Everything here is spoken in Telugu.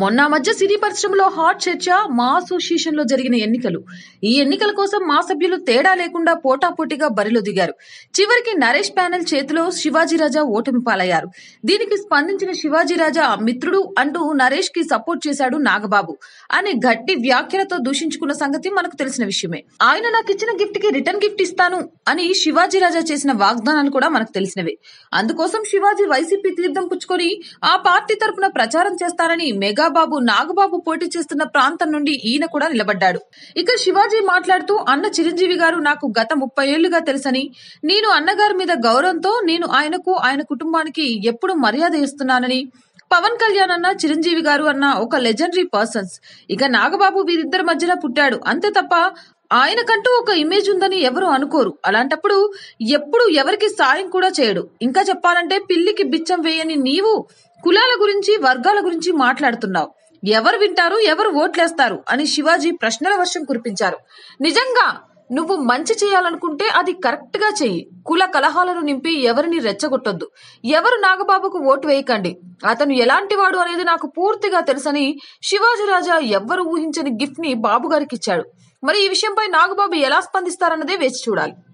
మొన్న మధ్య సినీ పరిశ్రమలో హాట్ చర్చ మా అసోసియేషన్ లో జరిగిన ఎన్నికలు ఈ ఎన్నికల కోసం మా సభ్యులు తేడా లేకుండా పోటాపోటీగా బరిలో దిగారు చివరికి నరేష్ ప్యానెల్ చేతిలో శివాజీరాజా ఓటమి పాలయ్యారు దీనికి స్పందించిన శివాజీరాజా మిత్రుడు అంటూ నరేష్ కి సపోర్ట్ చేశాడు నాగబాబు అని గట్టి వ్యాఖ్యలతో దూషించుకున్న సంగతి మనకు తెలిసిన విషయమే ఆయన నాకు ఇచ్చిన గిఫ్ట్ కి రిటర్న్ గిఫ్ట్ ఇస్తాను అని శివాజీరాజా చేసిన వాగ్దానాలు కూడా మనకు తెలిసినవే అందుకోసం శివాజీ వైసీపీ తీర్థం పుచ్చుకొని ఆ పార్టీ తరపున ప్రచారం చేస్తారని మెగాబాబు నాగబాబు పోటీ చేస్తున్న ప్రాంతం నుండి ఈయన కూడా నిలబడ్డాడు ఇక శివాజీ మాట్లాడుతూ అన్న చిరంజీవి గారు నాకు గత ముప్పై ఏళ్లుగా తెలుసని నేను అన్నగారి మీద గౌరవంతో నేను ఆయనకు ఆయన కుటుంబానికి ఎప్పుడు మర్యాద ఇస్తున్నానని పవన్ కళ్యాణ్ అన్న చిరంజీవి గారు అన్న ఒక లెజెండరీ పర్సన్స్ ఇక నాగబాబు వీరిద్దరి మధ్యన పుట్టాడు అంతే తప్ప ఆయనకంటూ ఒక ఇమేజ్ ఉందని ఎవరు అనుకోరు అలాంటప్పుడు ఎప్పుడు ఎవరికి సాయం కూడా చేయడు ఇంకా చెప్పాలంటే పిల్లికి బిచ్చం వేయని నీవు కులాల గురించి వర్గాల గురించి మాట్లాడుతున్నావు ఎవరు వింటారు ఎవరు ఓట్లేస్తారు అని శివాజీ ప్రశ్నల వర్షం కురిపించారు నిజంగా నువ్వు మంచి చేయాలనుకుంటే అది కరెక్ట్ గా చెయ్యి కుల కలహాలను నింపి ఎవరిని రెచ్చగొట్టొద్దు ఎవరు నాగబాబుకు ఓటు వేయకండి అతను ఎలాంటి వాడు అనేది నాకు పూర్తిగా తెలుసని శివాజీరాజా ఎవ్వరు ఊహించని గిఫ్ట్ ని బాబు గారికి ఇచ్చాడు మరి ఈ విషయంపై నాగబాబు ఎలా స్పందిస్తారన్నదే వేచి చూడాలి